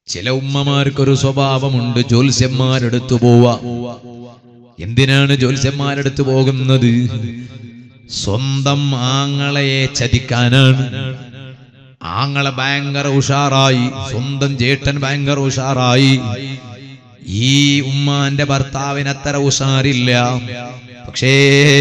ചില ഉമ്മമാർക്കൊരു സ്വഭാവമുണ്ട് ജ്യോത്സ്യന്മാരെടുത്തു പോവാ എന്തിനാണ് ജ്യോത്സ്യന്മാരെടുത്ത് പോകുന്നത് സ്വന്തം ആങ്ങളയെ ചതിക്കാനാണ് ആങ്ങളെ ഭയങ്കര ഉഷാറായി സ്വന്തം ചേട്ടൻ ഭയങ്കര ഉഷാറായി ഈ ഉമ്മാന്റെ ഭർത്താവിന് അത്ര ഉഷാറില്ല പക്ഷേ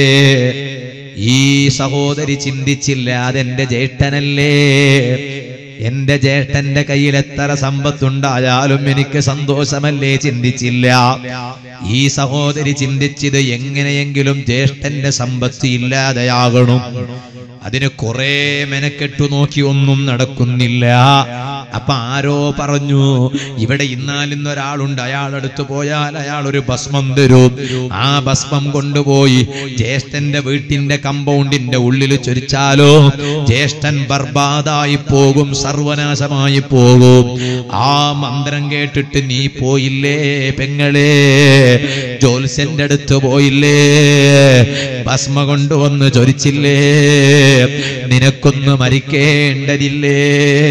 ഈ സഹോദരി ചിന്തിച്ചില്ല അതെന്റെ ജ്യേഷ്ഠനല്ലേ എന്റെ ജ്യേഷ്ഠന്റെ കയ്യിൽ എത്ര സമ്പത്തുണ്ടായാലും എനിക്ക് സന്തോഷമല്ലേ ചിന്തിച്ചില്ല ഈ സഹോദരി ചിന്തിച്ചത് എങ്ങനെയെങ്കിലും ജ്യേഷ്ഠന്റെ സമ്പത്ത് ഇല്ലാതെയാകണം അതിന് കുറെ മെനക്കെട്ടു നോക്കി ഒന്നും നടക്കുന്നില്ല അപ്പൊ ആരോ പറഞ്ഞു ഇവിടെ ഇന്നാലിന്ന് ഒരാളുണ്ട് അയാളടുത്ത് പോയാൽ അയാൾ ഒരു ഭസ്മം തരും ആ ഭസ്മം കൊണ്ടുപോയി ജ്യേഷ്ഠന്റെ വീട്ടിന്റെ കമ്പൗണ്ടിന്റെ ഉള്ളിൽ ചൊരിച്ചാലോ ജ്യേഷ്ഠൻ ബർബാദായി പോകും സർവനാശമായി പോകും ആ മന്ത്രം കേട്ടിട്ട് നീ പോയില്ലേ പെങ്ങളെ ജോത്സ്യന്റെ അടുത്ത് പോയില്ലേ ഭസ്മ കൊണ്ടുവന്ന് ചൊരിച്ചില്ലേ നിനക്കൊന്ന് മരിക്കേണ്ടതില്ലേ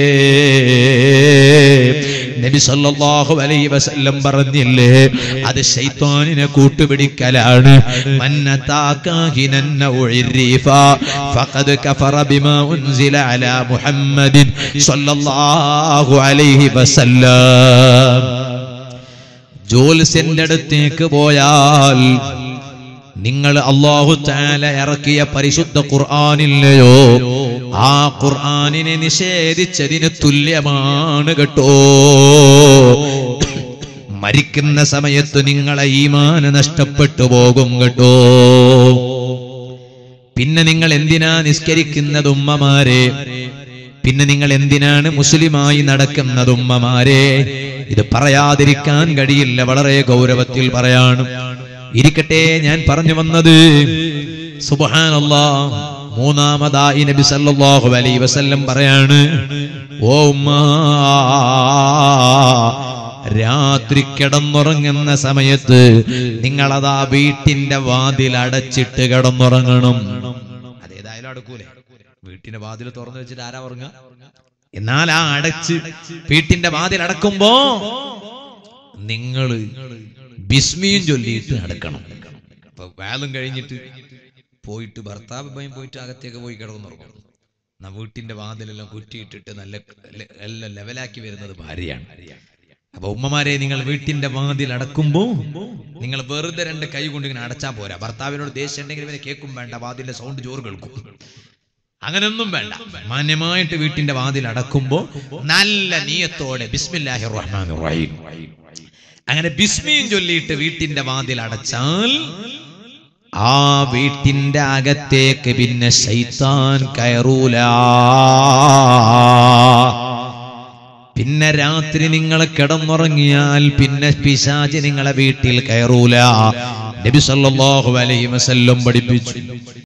നബി സല്ലല്ലാഹു അലൈഹി വസല്ലം പറഞ്ഞില്ലേ അത് ശൈത്താനിനെ കൂട്ടുപിടിക്കലാണ് മന്നതാകാഹിനൻ ഉഇരിഫ ഫഖദ് കഫറ ബിമാ ഉൻസില അലാ മുഹമ്മദിൻ സല്ലല്ലാഹു അലൈഹി വസല്ലം ജോൽസിന്റെ അടുത്തേക്ക് പോയാൽ നിങ്ങൾ അള്ളാഹു താല ഇറക്കിയ പരിശുദ്ധ ഖുർആാനില്ലയോ ആ ഖുർആാനിനെ നിഷേധിച്ചതിന് തുല്യമാണ് കേട്ടോ മരിക്കുന്ന സമയത്ത് നിങ്ങളെ ഈമാന് നഷ്ടപ്പെട്ടു പോകും കേട്ടോ പിന്നെ നിങ്ങൾ എന്തിനാ നിസ്കരിക്കുന്നത് ഉമ്മമാരെ പിന്നെ നിങ്ങൾ എന്തിനാണ് മുസ്ലിമായി നടക്കുന്നത് ഉമ്മമാരെ ഇത് പറയാതിരിക്കാൻ കഴിയില്ല വളരെ ഗൗരവത്തിൽ പറയാണ് ഇരിക്കട്ടെ ഞാൻ പറഞ്ഞു വന്നത് സുബഹാനല്ലാ മൂന്നാമതായി നബി സല്ലല്ലാഹു അലൈഹി വസല്ലം പറയാണ് ഓ ഉമ്മ രാത്രി കിടന്നുറങ്ങുന്ന സമയത്ത് നിങ്ങളതാ വീട്ടിന്റെ വാതിൽ അടച്ചിട്ട് കിടന്നുറങ്ങണം അതേതായാലും അടക്കൂലേ വീട്ടിന്റെ വാതിൽ തുറന്നു വെച്ചിട്ട് ആരാ ഉറങ്ങുക എന്നാൽ ആ അടച്ച് വീട്ടിന്റെ വാതിൽ അടക്കുമ്പോ നിങ്ങള് ബിസ്മിയും ചൊല്ലിയിട്ട് അടക്കണം അപ്പൊ വേലും കഴിഞ്ഞിട്ട് പോയിട്ട് ഭർത്താവ് ഭയം പോയിട്ട് അകത്തേക്ക് പോയി കിടന്നുറങ്ങും എന്നാ വീട്ടിന്റെ വാതിലെല്ലാം കുറ്റിയിട്ടിട്ട് നല്ല ലെ- എല്ലാം ലെവലാക്കി വരുന്നത് ഭാര്യയാണ് അപ്പൊ ഉമ്മമാരെ നിങ്ങൾ വീട്ടിന്റെ വാതിൽ അടക്കുമ്പോ നിങ്ങൾ വെറുതെ രണ്ട് കൈ കൊണ്ട് ഇങ്ങനെ അടച്ചാ പോരാ ഭർത്താവിനോട് ദേഷ്യം ഉണ്ടെങ്കിൽ ഇവനെ കേൾക്കും വേണ്ട വാതിലിന്റെ സൗണ്ട് ചോറ് കേൾക്കും അങ്ങനൊന്നും വേണ്ട മാന്യമായിട്ട് വീട്ടിന്റെ വാതിൽ അടക്കുമ്പോ നല്ല നീയത്തോടെ ബിസ്മില്ലാഹിർ റഹ്മാൻ റഹീം അങ്ങനെ ബിസ്മിയും ചൊല്ലിയിട്ട് വീട്ടിന്റെ വാതിൽ അടച്ചാൽ ആ വീട്ടിന്റെ അകത്തേക്ക് പിന്നെ ശൈത്താൻ കയറൂല പിന്നെ രാത്രി നിങ്ങൾ കിടന്നുറങ്ങിയാൽ പിന്നെ പിശാചി നിങ്ങളെ വീട്ടിൽ കയറൂല നബി സല്ലല്ലാഹു അലൈഹി വസല്ലം പഠിപ്പിച്ചു